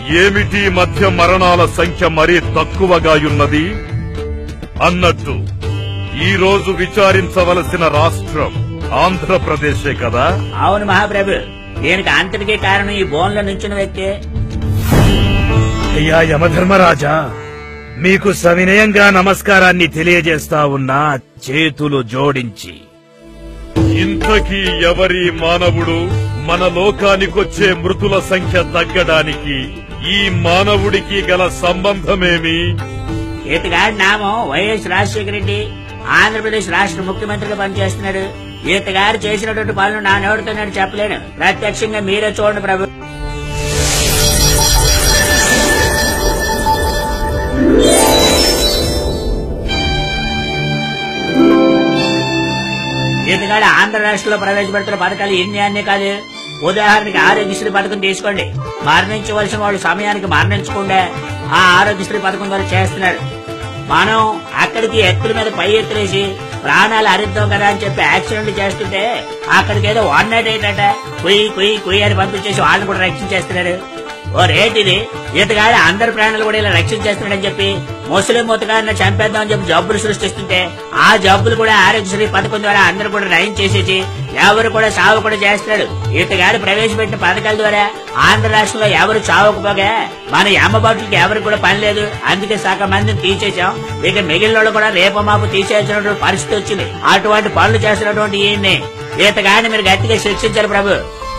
ఏమిటి మధ్య మరణాల సంఖ్య మరీ తక్కువగా ఉన్నది అన్నట్టు ఈ రోజు విచారించవలసిన రాష్ట్రం ఆంధ్రప్రదేశే కదా అవును మహాప్రభు దీనికి అంతటికీ కారణం ఈ బోన్లో నుంచిన వ్యక్తి అయ్యా యమధర్మరాజా మీకు సవినయంగా నమస్కారాన్ని తెలియజేస్తా ఉన్నా చేతులు జోడించి ఇంతకీ ఎవరి మానవుడు మన లోకానికొచ్చే మృతుల సంఖ్య తగ్గడానికి ఈ మానవుడికి గల సంబంధమేమి ఈతగాడి నామం వైఎస్ రాజశేఖర రెడ్డి ఆంధ్రప్రదేశ్ రాష్ట్ర ముఖ్యమంత్రిగా పనిచేస్తున్నాడు ఈతగారు చేసినటువంటి పనులు నా నోటితో నేను చెప్పలేను ప్రత్యక్షంగా మీరే చూడండి ప్రభు ఈతగాడు ఆంధ్ర రాష్ట్రంలో ప్రవేశపెడుతున్న పథకాలు ఎన్ని అన్నీ కాదు ఉదాహరణకి ఆరోగ్యశ్రీ పథకం తీసుకోండి మరణించవలసిన వాళ్ళు సమయానికి మరణించకుండా ఆ ఆరోగ్యశ్రీ పథకం ద్వారా చేస్తున్నాడు మనం అక్కడికి ఎత్తుల మీద పై ఎత్తులేసి ప్రాణాలు అరిద్దాం కదా అని చెప్పి యాక్సిడెంట్ చేస్తుంటే అక్కడికి ఏదో వన్ నైట్ ఏంటంట కుయ్యి కుయ్యి కుయ్యి అని పంపించేసి వాళ్ళని కూడా రక్షించేస్తున్నాడు ఓ రేటిది ఈతగాడు అందరి ప్రాణాలు కూడా ఇలా రక్షించేస్తున్నాడని చెప్పి ముస్లిం ముతగాడిని చంపేద్దాం అని చెప్పి జబ్బులు సృష్టిస్తుంటే ఆ జబ్బులు కూడా ఆరోగ్యశ్రీ పథకం ద్వారా అందరూ కూడా నయం చేసేసి ఎవరు కూడా సాగు కూడా చేస్తున్నాడు ఈతగాడు ప్రవేశపెట్టిన పథకాల ద్వారా ఆంధ్ర రాష్ట్రంలో ఎవరు చావకపోగా మన అమ్మబాటులకి ఎవరికి కూడా పని లేదు అందుకే సగం మందిని తీసేసాం ఇక మిగిలిన వాళ్ళు కూడా రేపు మాపు తీసేసినటువంటి పరిస్థితి వచ్చింది అటువంటి పనులు చేస్తున్నటువంటి ఈయన్ని ఈతగాడిని మీరు గట్టిగా శిక్షించారు ప్రభు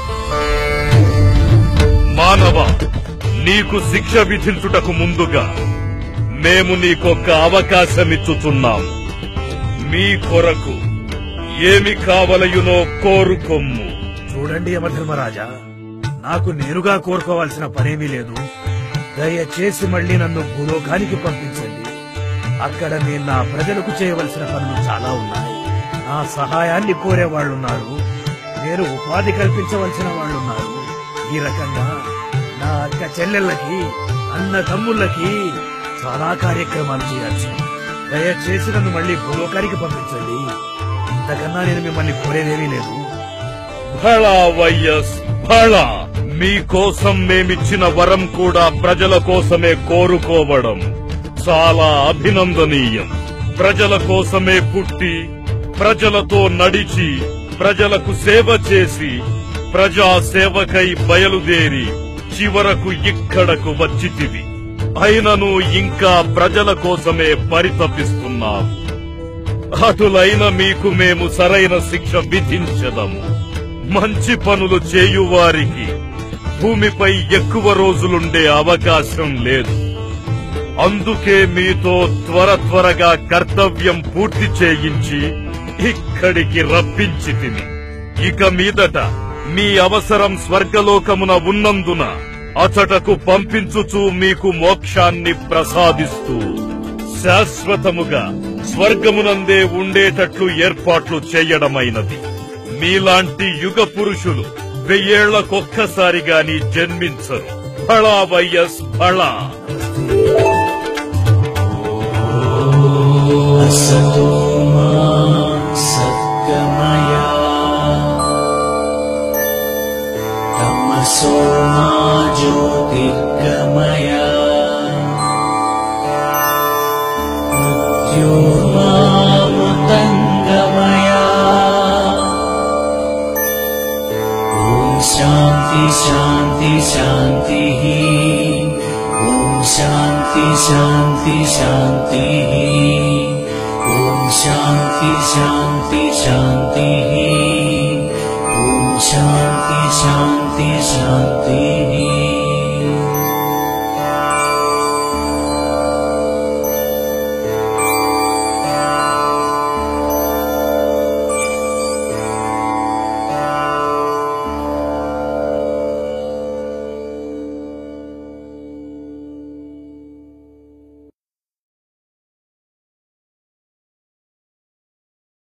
మానవ నీకు శిక్ష విధించుటకు ముందుగా మేము నీకొక్క అవకాశమిచ్చుచున్నాం మీ కొరకు ఏమి కావలయునో కోరుకొమ్ము చూడండి యమధర్మరాజా నాకు నేరుగా కోరుకోవాల్సిన పనేమీ లేదు దయచేసి మళ్ళీ నన్ను భూలోకానికి పంపించండి అక్కడ నేను నా ప్రజలకు చేయవలసిన పనులు చాలా ఉన్నాయి నా సహాయాన్ని కోరే వాళ్ళున్నారు నేను ఉపాధి కల్పించవలసిన వాళ్ళున్నారు ఈ రకంగా నా అక్క చెల్లెళ్ళకి అన్న తమ్ముళ్ళకి చాలా కార్యక్రమాలు చేయాల్సి ఉంది. దయచేసి నన్ను మళ్ళీ భూలోకానికి పంపించండి ఇంతకన్నా నేను మిమ్మల్ని కోరేదేమీ లేదు భళా వైఎస్ భళా మీకోసం మేమిచ్చిన వరం కూడా ప్రజల కోసమే కోరుకోవడం చాలా అభినందనీయం ప్రజల కోసమే పుట్టి ప్రజలతో నడిచి ప్రజలకు సేవ చేసి ప్రజా సేవకై బయలుదేరి చివరకు ఇక్కడకు వచ్చితివి అయినను ఇంకా ప్రజల కోసమే పరితపిస్తున్నాం అటులైన మీకు మేము సరైన శిక్ష విధించదము మంచి పనులు చేయువారికి భూమిపై ఎక్కువ రోజులుండే అవకాశం లేదు అందుకే మీతో త్వర త్వరగా కర్తవ్యం పూర్తి చేయించి ఇక్కడికి రప్పించి తిని ఇక మీదట మీ అవసరం స్వర్గలోకమున ఉన్నందున అచటకు పంపించుచూ మీకు మోక్షాన్ని ప్రసాదిస్తూ శాశ్వతముగా స్వర్గమునందే ఉండేటట్లు ఏర్పాట్లు చేయడమైనది మీలాంటి యుగ పురుషులు వెయ్యేళ్లకొక్కసారి గాని జన్మించరు ఫళా వైఎస్ ఫళా असतो मा सद्गमया तमसो मा ज्योतिर्गमया मृत्योर्मामृतङ्गमया ॐ शान्ति शान्ति शान्तिः ॐ शान्ति शान्ति शान्तिः ॐ शान्ति शान्ति शान्तिः ॐ शान्ति शान्ति शान्तिः